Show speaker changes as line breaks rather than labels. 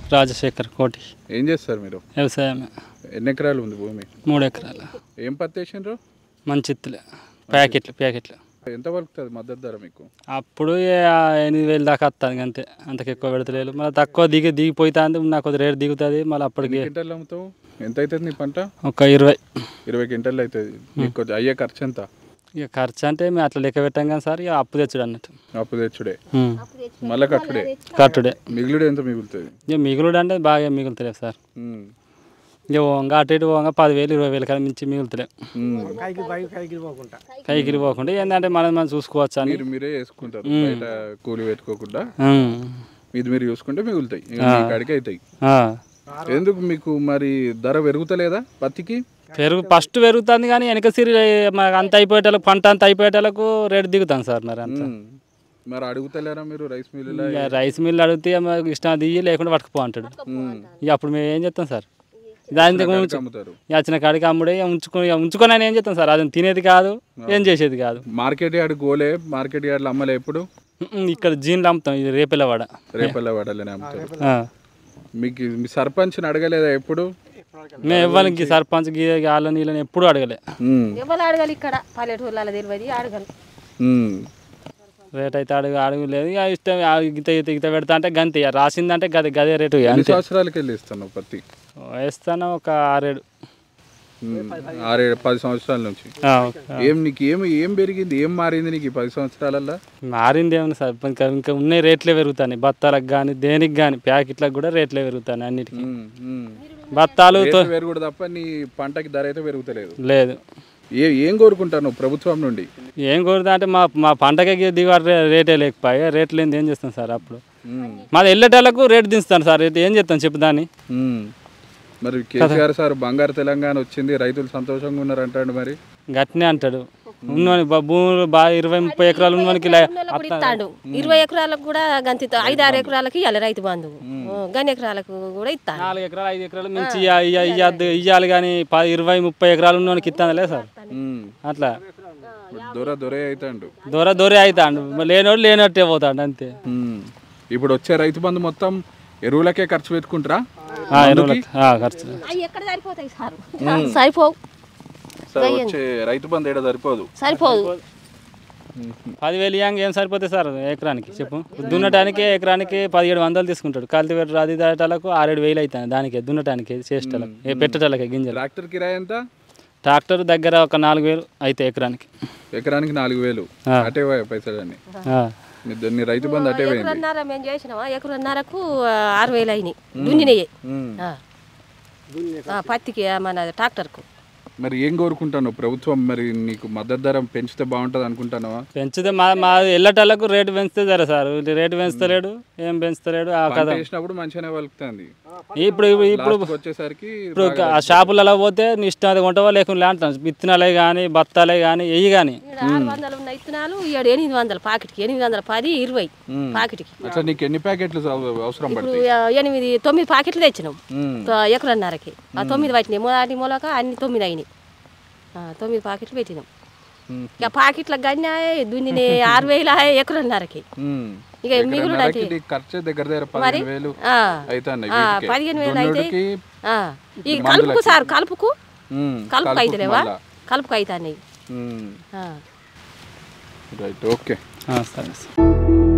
రాజశేఖర్ కోటి
ఏం చేస్తారు మీరు
వ్యవసాయమే
ఎన్ని ఎకరాలు ఉంది భూమి
మూడు ఎకరాలు
ఏం పత్తి వేసిండ్రు
మంచిత్తులే ప్యాకెట్లు ప్యాకెట్లు
ఎంత పలుకుతుంది మద్దతు ధర మీకు
అప్పుడు ఏ ఆ ఎనిమిది వేలు దాకా వస్తుంది అంతే అంతకు ఎక్కువ పెడతలేదు మళ్ళీ తక్కువ దిగి దిగిపోతుంది నాకు కొద్ది రేటు దిగుతుంది మళ్ళీ అప్పటికి
క్వింటల్ అమ్ముతావు ఎంత అవుతుంది నీ పంట
ఒక ఇరవై
ఇరవై క్వింటల్ అవుతుంది మీకు కొంచెం అయ్యే ఖర్చు ఎంత
ఇక ఖర్చు అంటే మేము అట్లా లెక్క పెట్టాం కానీ సార్ ఇక అప్పు తెచ్చుడు అన్నట్టు
అప్పు తెచ్చుడే
ఉమ్.
మళ్ళీ కట్టుడే
కట్టుడే
మిగులుడు ఎంత మిగులుతుంది
ఇక మిగులుడు అంటే బాగా మిగులుతలేదు సార్
ఉమ్.
ఇక పోగా అటు ఇటు పోగా పదివేలు ఇరవై వేలు కానీ మించి మిగులుతలేదు
ఉమ్.
కైకిలి పోకుండా ఏంటంటే మనం మనం చూసుకోవచ్చు అని
మీరు మీరే వేసుకుంటారు బయట కూలి పెట్టుకోకుండా
ఉమ్.
ఇది మీరు చూసుకుంటే మిగులుతాయి ఇక మీ కాడికి అవుతాయి
ఆ.
ఎందుకు మీకు మరి ధర పెరుగుతలేదా పత్తికి
పెరుగు ఫస్ట్ పెరుగుతుంది కానీ వెనక సిరి మాకు అంత అయిపోయేటలకు పంట అంత అయిపోయేటలకు రేటు దిగుతాం సార్ మరి అంత
ఉమ్. మరి అడుగుతలేరా మీరు రైస్ మిల్లులో
ఇక రైస్ మిల్ అడిగితే మాకు ఇష్టం దిగి లేకుండా పట్టుకుపో అంటాడు ఇక అప్పుడు మేము ఏం చేస్తాం సార్ దాని ఉంచు
అమ్ముతారు
ఇక వచ్చిన కాడికి అమ్ముడే ఇక ఉంచుకొని ఇక ఉంచుకొని అని ఏం చేస్తాం సార్ అది తినేది కాదు ఏం చేసేది కాదు
మార్కెట్ యార్డ్ గోలే మార్కెట్ యార్డ్లో అమ్మలే ఎప్పుడు
ఉమ్, ఇక్కడ జీన్లు అమ్ముతాం ఇది రేపెల్లవాడ
రేపల్ల వాడాలని అమ్ముతారు
ఆ.
మీకు మీ సర్పంచ్ని అడగలేదా ఎప్పుడు
మేము ఇవ్వాలకి సర్పంచ్ గీ వాళ్ళని వీళ్ళని ఎప్పుడు అడగలే
ఉమ్.
ఎవరు అడగాలి ఇక్కడ పల్లెటూర్లలో తెలియదు అడగాలి
ఉమ్.
రేట్ అయితే అడుగు అడుగులేదు ఇక ఇష్టం ఆ గిత గిత గిత పెడతా అంటే గంతే ఇక రాసిందంటే గదే గదే రేటు ఇక
ఎన్ని
అంతే
సంవత్సరాలకి వెళ్ళి ఇస్తాను పత్తి
వేస్తాను ఒక ఆరేడు
ఉమ్. ఆరేడు పది సంవత్సరాల నుంచి
ఆ,
ఏం నీకు ఏం ఏం పెరిగింది ఏం మారింది నీకు ఈ పది సంవత్సరాలల్లో
మారింది ఏమన్నా సార్ ఇంకా ఇంకా ఉన్నాయి రేట్లే పెరుగుతాయి బత్తాలకు కానీ దేనికి కానీ ప్యాకెట్లకు కూడా రేట్లే పెరుగుతాయి అన్నిటికీ
ఉమ్. ఉమ్.
బత్తాలు తో-
రేట్లు పెరుగుడు తప్ప నీ పంటకి ధర అయితే పెరుగుతలేదు
లేదు
ఏ ఏం కోరుకుంటాను ప్రభుత్వం నుండి
ఏం కోరుతా అంటే మా మా పంటకి దిగుబడి రే- రేటే లేకపోయా రేట్లు లేనిది ఏం చేస్తాం సార్ అప్పుడు
ఉమ్.
మాది వెళ్ళేటోళ్ళకు రేటు దించుతాను సార్ అయితే ఏం చేస్తాం చెప్పు దాన్ని
ఉమ్. మరి కేసీఆర్ సార్ బంగారు తెలంగాణ వచ్చింది రైతులు సంతోషంగా ఉన్నారు అంటాడు మరి
గట్టినే అంటాడు ఉన్నోని బా- భూములు బాగా ఇరవై ముప్పై ఎకరాలు ఉన్నవానికి లే-
ఉన్నోళ్ళకు కూడా ఇస్తాడు ఇరవై ఎకరాలకు కూడా గంతి ఐదు ఆరు ఎకరాలకి ఇవ్వాలి రైతు బంధువు గని ఎకరాలకు కూడా ఇస్తాడు
నాలుగు ఎకరాలు ఐదు ఎకరాలు మించి ఇయ్య- ఇయ్య- ఇయ్యద్దు ఇయ్యాలి కానీ పది ఇరవై ముప్పై ఎకరాలు ఉన్నవానికి ఇస్తాను లేదు సార్
ఉమ్.
అట్లా
దొర దొరే అవుతాడు
దూర దూరే అవుతాడు లేనోడు లేనట్టే పోతాడు అంతే
ఉమ్. ఇప్పుడు వచ్చే రైతు బంధు మొత్తం ఎరువులకే ఖర్చు పెట్టుకుంటారా
ఆ, ఎరువులకు ఆ, ఖర్చు
అవి ఎక్కడ సరిపోతాయి సార్ సరిపోవు
సార్ వచ్చే రైతు బంధు ఏడ సరిపోదు
సరిపోదు
పదివేలు ఇయ్యంగా ఏం సరిపోతాయి సార్ ఎకరానికి చెప్పు దున్నటానికి ఎకరానికి పదిహేడు వందలు తీసుకుంటాడు కల్టివేటర్ అది దాటాలకు ఆరేడు వేలు అవుతాయి దానికి దున్నటానికి చేసేటాలకు ఏ పెట్టటాలకి గింజలు
ట్రాక్టర్ కిరాయి ఎంత
ట్రాక్టర్ దగ్గర ఒక నాలుగు వేలు అవుతాయి ఎకరానికి
ఎకరానికి నాలుగు వేలు
ఆ.
అటే పోయాయి పైసలన్నీ
ఆ.
నీ ద- నీ రైతు బంధు అటే పోయింది
ఎకరన్నర మేము చేసినామా ఎకరన్నరకు ఆ, ఆరు వేలు అయినాయి దున్నినయే
ఉమ్.
ఆ. ఆ, పత్తికి ఆ, మన ట్రాక్టర్కు
మరి ఏం కోరుకుంటాను ప్రభుత్వం మరి నీకు మద్దతు ధర పెంచితే బాగుంటుంది అనుకుంటానవా
పెంచితే మా మా వెళ్ళేటోళ్ళకు రేటు పెంచితే సరే సార్ వీళ్ళు రేటు పెంచుతలేడు ఏం పెంచుతలేడు ఆ కథ
చేసినప్పుడు మంచిగానే వలుకుతుంది
ఇప్పుడు ఇప్పుడు
లాస్ట్కి వచ్చేసరికి
ఇప్పుడు ఆ షాపులలో పోతే నీ ఇష్టం అది కొంటావా లేకుండా అంటాను విత్తనాలే కానీ బత్తాలే కానీ ఎయ్యి కానీ
ఈడ ఆరు వందలు ఉన్న ఇత్తనాలు ఏడు ఎనిమిది వందలు పాకెట్కి ఎనిమిది వందల పది ఇరవై పాకెట్కి
అట్లా నీకు ఎన్ని ప్యాకెట్లు అవ- అవసరం
ఇప్పుడు
పడతాయి
ఆ, ఎనిమిది తొమ్మిది పాకెట్లు తెచ్చినాం
ఉమ్.
తో- ఎకరన్నరకి ఆ తొమ్మిది పట్టినాయి మొదటి మొలక అన్ని తొమ్మిది అయినాయి ఆ, తొమ్మిది పాకెట్లు పెట్టినాం
ఉమ్.
ఇక పాకెట్లకు గన్నాయి దున్నిని ఆరు వేలు ఆయే ఎకరన్నరకి
ఉమ్.
ఇక మిగులు
ఎకరన్నరకి నీకు ఖర్చు దగ్గర దగ్గర పదిహేను వేలు
ఆ,
అవుతున్నాయి
ఆ,
వీటికే.
పదిహేను వేలు అయితే
దున్నుడికి,
ఆ, ఈ కలుపుకు సార్ కలుపుకు
ఉమ్,
కలుపుకు
కలుపుకు
అయితేలేవా
మళ్ళా.
కలుపుకు అవుతాయి
ఉమ్.
ఆ.
రైట్ ఓకే
ఆ, సరే సార్